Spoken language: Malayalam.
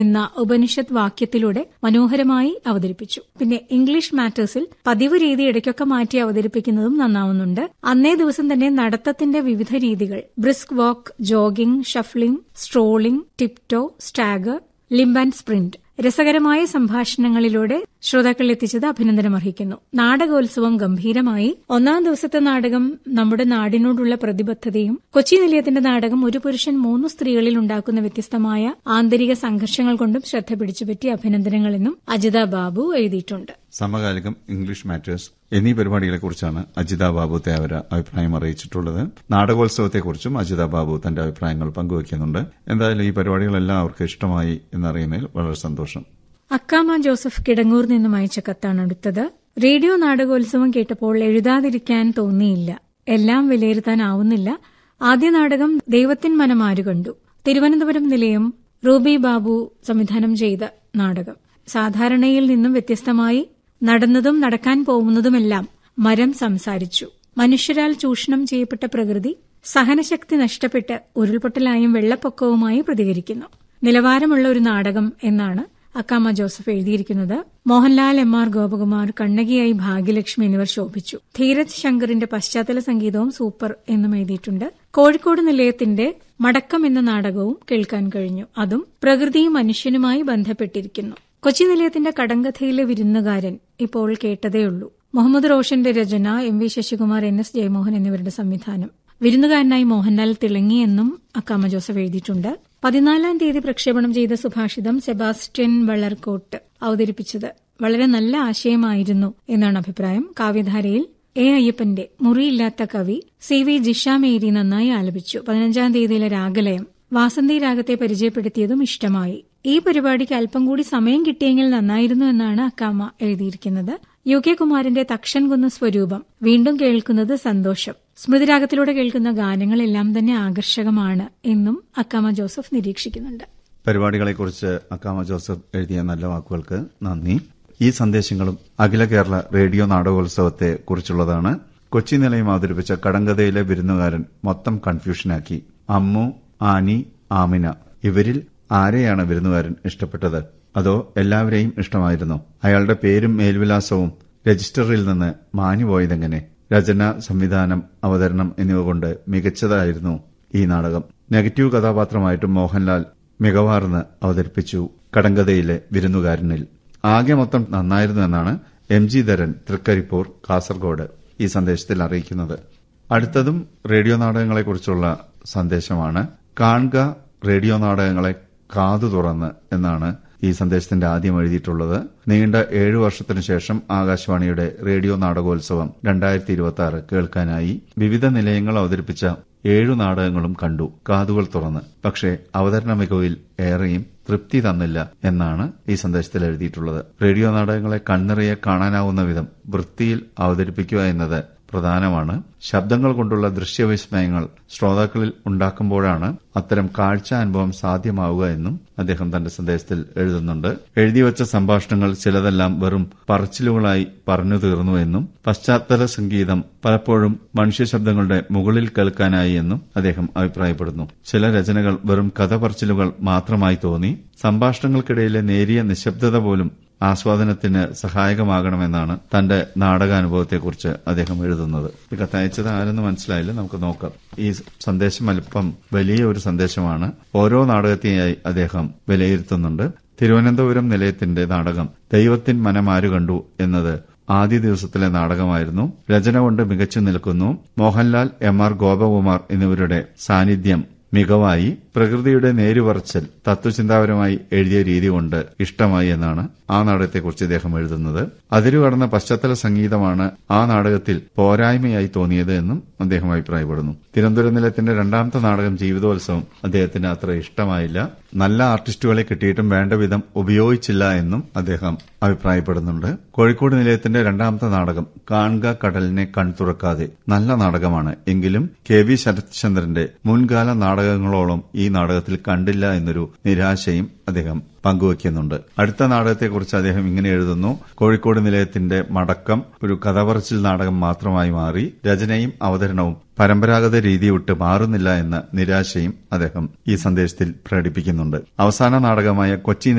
എന്ന ഉപനിഷത്ത് വാക്യത്തിലൂടെ മനോഹരമായി അവതരിപ്പിച്ചു പിന്നെ ഇംഗ്ലീഷ് മാറ്റേഴ്സിൽ പതിവ് രീതി ഇടയ്ക്കൊക്കെ മാറ്റി അവതരിപ്പിക്കുന്നതും നന്നാവുന്നുണ്ട് അന്നേ ദിവസം തന്നെ നടത്തത്തിന്റെ വിവിധ രീതികൾ brisk walk jogging shuffling strolling tiptoe stagger limp and sprint രസകരമായ സംഭാഷണങ്ങളിലൂടെ ശ്രോതാക്കൾ എത്തിച്ചത് അഭിനന്ദനമർഹിക്കുന്നു നാടകോത്സവം ഗംഭീരമായി ഒന്നാം ദിവസത്തെ നാടകം നമ്മുടെ നാടിനോടുള്ള പ്രതിബദ്ധതയും കൊച്ചി നിലയത്തിന്റെ നാടകം ഒരു പുരുഷൻ മൂന്ന് സ്ത്രീകളിൽ ഉണ്ടാക്കുന്ന വ്യത്യസ്തമായ ആന്തരിക സംഘർഷങ്ങൾ കൊണ്ടും ശ്രദ്ധ പിടിച്ചുപറ്റി അഭിനന്ദനങ്ങളെന്നും അജിത ബാബു എഴുതിയിട്ടുണ്ട് സമകാലികം ഇംഗ്ലീഷ് മാറ്റേഴ്സ് എന്നീ പരിപാടികളെക്കുറിച്ചാണ് അജിത ബാബു തേവര അഭിപ്രായം അറിയിച്ചിട്ടുള്ളത് നാടകോത്സവത്തെക്കുറിച്ചും അജിത ബാബു തന്റെ അഭിപ്രായങ്ങൾ പങ്കുവയ്ക്കുന്നുണ്ട് എന്തായാലും ഈ പരിപാടികളെല്ലാം അവർക്ക് ഇഷ്ടമായി എന്നറിയുന്നതിൽ വളരെ സന്തോഷം അക്കാമ ജോസഫ് കിടങ്ങൂർ നിന്നും അയച്ച കത്താണ് അടുത്തത് റേഡിയോ നാടകോത്സവം കേട്ടപ്പോൾ എഴുതാതിരിക്കാൻ തോന്നിയില്ല എല്ലാം വിലയിരുത്താനാവുന്നില്ല ആദ്യ നാടകം ദൈവത്തിൻ മനമാരു കണ്ടു തിരുവനന്തപുരം നിലയം റൂബി ബാബു സംവിധാനം ചെയ്ത നാടകം സാധാരണയിൽ നിന്നും വ്യത്യസ്തമായി നടന്നതും നടക്കാൻ പോകുന്നതുമെല്ലാം മരം സംസാരിച്ചു മനുഷ്യരാൽ ചൂഷണം ചെയ്യപ്പെട്ട പ്രകൃതി സഹനശക്തി നഷ്ടപ്പെട്ട് ഉരുൾപൊട്ടലായും വെള്ളപ്പൊക്കവുമായി പ്രതികരിക്കുന്നു നിലവാരമുള്ള ഒരു നാടകം എന്നാണ് അക്കാമ ജോസഫ് എഴുതിയിരിക്കുന്നത് മോഹൻലാൽ എം ആർ ഗോപകുമാർ കണ്ണകിയായി ഭാഗ്യലക്ഷ്മി എന്നിവർ ശോഭിച്ചു ധീരജ് ശങ്കറിന്റെ പശ്ചാത്തല സംഗീതവും സൂപ്പർ എന്നും എഴുതിയിട്ടുണ്ട് കോഴിക്കോട് നിലയത്തിന്റെ മടക്കം എന്ന നാടകവും കേൾക്കാൻ കഴിഞ്ഞു അതും പ്രകൃതിയും മനുഷ്യനുമായി ബന്ധപ്പെട്ടിരിക്കുന്നു കൊച്ചി നിലയത്തിന്റെ കടങ്കഥയിലെ വിരുന്നുകാരൻ ഇപ്പോൾ കേട്ടതേയുള്ളൂ മുഹമ്മദ് റോഷന്റെ രചന M V Sasikumar N S Jayamohan എന്നിവരുടെ സംവിധാനം വിരുന്നുകാരനായി മോഹൻലാൽ തിളങ്ങിയെന്നും അക്കാമ ജോസഫ് എഴുതിയിട്ടുണ്ട് പതിനാലാം തീയതി പ്രക്ഷേപണം ചെയ്ത സുഭാഷിതം സെബാസ്റ്റ്യൻ വളർക്കോട്ട് അവതരിപ്പിച്ചത് വളരെ നല്ല ആശയമായിരുന്നു എന്നാണ് അഭിപ്രായം കാവ്യധാരയിൽ എ അയ്യപ്പന്റെ മുറിയില്ലാത്ത കവി സി വി ജിഷാമേരി നന്നായി ആലപിച്ചു പതിനഞ്ചാം തീയതിയിലെ രാഗലയം വാസന്തി രാഗത്തെ പരിചയപ്പെടുത്തിയതും ഇഷ്ടമായി ഈ പരിപാടിക്ക് അല്പം കൂടി സമയം കിട്ടിയെങ്കിൽ നന്നായിരുന്നു എന്നാണ് അക്കാമ എഴുതിയിരിക്കുന്നത് യു കെ കുമാരന്റെ തക്ഷൻകുന്ന സ്വരൂപം വീണ്ടും കേൾക്കുന്നത് സന്തോഷം സ്മൃതിരാഗത്തിലൂടെ കേൾക്കുന്ന ഗാനങ്ങളെല്ലാം തന്നെ ആകർഷകമാണ് എന്നും അക്കാമ ജോസഫ് നിരീക്ഷിക്കുന്നുണ്ട് പരിപാടികളെക്കുറിച്ച് അക്കാമ ജോസഫ് എഴുതിയ നല്ല വാക്കുകൾക്ക് നന്ദി ഈ സന്ദേശങ്ങളും അഖില കേരള റേഡിയോ നാടകോത്സവത്തെ കുറിച്ചുള്ളതാണ് കൊച്ചി നിലയം അവതരിപ്പിച്ച കടങ്കഥയിലെ വിരുന്നുകാരൻ മൊത്തം കൺഫ്യൂഷനാക്കി അമ്മു ആനി ആമിന ഇവരിൽ ആരെയാണ് വിരുന്നുകാരൻ ഇഷ്ടപ്പെട്ടത് അതോ എല്ലാവരെയും ഇഷ്ടമായിരുന്നു അയാളുടെ പേരും മേൽവിലാസവും രജിസ്റ്ററിൽ നിന്ന് മാഞ്ഞുപോയതെങ്ങനെ രചന സംവിധാനം അവതരണം എന്നിവ കൊണ്ട് മികച്ചതായിരുന്നു ഈ നാടകം നെഗറ്റീവ് കഥാപാത്രമായിട്ട് മോഹൻലാൽ മികവാർന്ന് അവതരിപ്പിച്ചു കടങ്കഥയിലെ വിരുന്നുകാരനിൽ ആകെ മൊത്തം നന്നായിരുന്നു എന്നാണ് എം ജി ധരൻ തൃക്കരിപ്പൂർ കാസർഗോഡ് ഈ സന്ദേശത്തിൽ അറിയിക്കുന്നത് അടുത്തതും റേഡിയോ നാടകങ്ങളെക്കുറിച്ചുള്ള സന്ദേശമാണ് കാണുക റേഡിയോ നാടകങ്ങളെ കാതു തുറന്ന് എന്നാണ് ഈ സന്ദേശത്തിന്റെ ആദ്യം എഴുതിയിട്ടുള്ളത് നീണ്ട ഏഴു വർഷത്തിനു ശേഷം ആകാശവാണിയുടെ റേഡിയോ നാടകോത്സവം രണ്ടായിരത്തി ഇരുപത്തി ആറ് കേൾക്കാനായി വിവിധ നിലയങ്ങൾ അവതരിപ്പിച്ച ഏഴു നാടകങ്ങളും കണ്ടു കാതുകൾ തുറന്ന് പക്ഷേ അവതരണ മികവിൽ ഏറെയും തൃപ്തി തന്നില്ല എന്നാണ് ഈ സന്ദേശത്തിൽ എഴുതിയിട്ടുള്ളത് റേഡിയോ നാടകങ്ങളെ കണ്ണിറയെ കാണാനാവുന്ന വിധം വൃത്തിയിൽ അവതരിപ്പിക്കുക എന്നത് പ്രധാനമാണ് ശബ്ദങ്ങൾ കൊണ്ടുള്ള ദൃശ്യവിസ്മയങ്ങൾ ശ്രോതാക്കളിൽ ഉണ്ടാക്കുമ്പോഴാണ് അത്തരം കാഴ്ച അനുഭവം സാധ്യമാവുക എന്നും അദ്ദേഹം തന്റെ സന്ദേശത്തിൽ എഴുതുന്നുണ്ട് എഴുതിവച്ച സംഭാഷണങ്ങൾ ചിലതെല്ലാം വെറും പറച്ചിലുകളായി പറഞ്ഞു തീർന്നു എന്നും പശ്ചാത്തല സംഗീതം പലപ്പോഴും മനുഷ്യ ശബ്ദങ്ങളുടെ മുകളിൽ കേൾക്കാനായി എന്നും അദ്ദേഹം അഭിപ്രായപ്പെടുന്നു ചില രചനകൾ വെറും കഥ പറച്ചിലുകൾ മാത്രമായി തോന്നി സംഭാഷണങ്ങൾക്കിടയിലെ നേരിയ നിശബ്ദത പോലും ആസ്വാദനത്തിന് സഹായകമാകണമെന്നാണ് തന്റെ നാടകാനുഭവത്തെക്കുറിച്ച് അദ്ദേഹം എഴുതുന്നത് ഈ കത്തയച്ചത് ആരെന്ന് മനസ്സിലായില്ല നമുക്ക് നോക്കാം ഈ സന്ദേശം അല്പം വലിയ ഒരു സന്ദേശമാണ് ഓരോ നാടകത്തെയായി അദ്ദേഹം വിലയിരുത്തുന്നുണ്ട് തിരുവനന്തപുരം നിലയത്തിന്റെ നാടകം ദൈവത്തിൻ മനമാരു കണ്ടു എന്നത് ആദ്യ ദിവസത്തിലെ നാടകമായിരുന്നു രചന കൊണ്ട് മികച്ചു നിൽക്കുന്നു മോഹൻലാൽ എം ആർ ഗോപകുമാർ എന്നിവരുടെ സാന്നിധ്യം മികവായി പ്രകൃതിയുടെ നേരുപറച്ചൽ തത്വചിന്താപരമായി എഴുതിയ രീതി കൊണ്ട് ഇഷ്ടമായി എന്നാണ് ആ നാടകത്തെക്കുറിച്ച് ഇദ്ദേഹം എഴുതുന്നത് അതിരുകടന്ന പശ്ചാത്തല സംഗീതമാണ് ആ നാടകത്തിൽ പോരായ്മയായി തോന്നിയത് എന്നും അദ്ദേഹം അഭിപ്രായപ്പെടുന്നു തിരുവനന്തപുരം നിലയത്തിന്റെ രണ്ടാമത്തെ നാടകം ജീവിതോത്സവം അദ്ദേഹത്തിന് അത്ര ഇഷ്ടമായില്ല നല്ല ആർട്ടിസ്റ്റുകളെ കിട്ടിയിട്ടും വേണ്ട വിധം ഉപയോഗിച്ചില്ല എന്നും അദ്ദേഹം അഭിപ്രായപ്പെടുന്നുണ്ട് കോഴിക്കോട് നിലയത്തിന്റെ രണ്ടാമത്തെ നാടകം കാൺക കടലിനെ കൺതുറക്കാതെ നല്ല നാടകമാണ് എങ്കിലും കെ വി ശരത്ചന്ദ്രന്റെ മുൻകാല നാടകങ്ങളോളം ഈ നാടകത്തിൽ കണ്ടില്ല എന്നൊരു നിരാശയും അദ്ദേഹം പങ്കുവയ്ക്കുന്നുണ്ട് അടുത്ത നാടകത്തെക്കുറിച്ച് അദ്ദേഹം ഇങ്ങനെ എഴുതുന്നു കോഴിക്കോട് നിലയത്തിന്റെ മടക്കം ഒരു കഥപറച്ചിൽ നാടകം മാത്രമായി മാറി രചനയും അവതരണവും പരമ്പരാഗത രീതി വിട്ട് മാറുന്നില്ല എന്ന നിരാശയും അദ്ദേഹം ഈ സന്ദേശത്തിൽ പ്രകടിപ്പിക്കുന്നുണ്ട് അവസാന നാടകമായ കൊച്ചി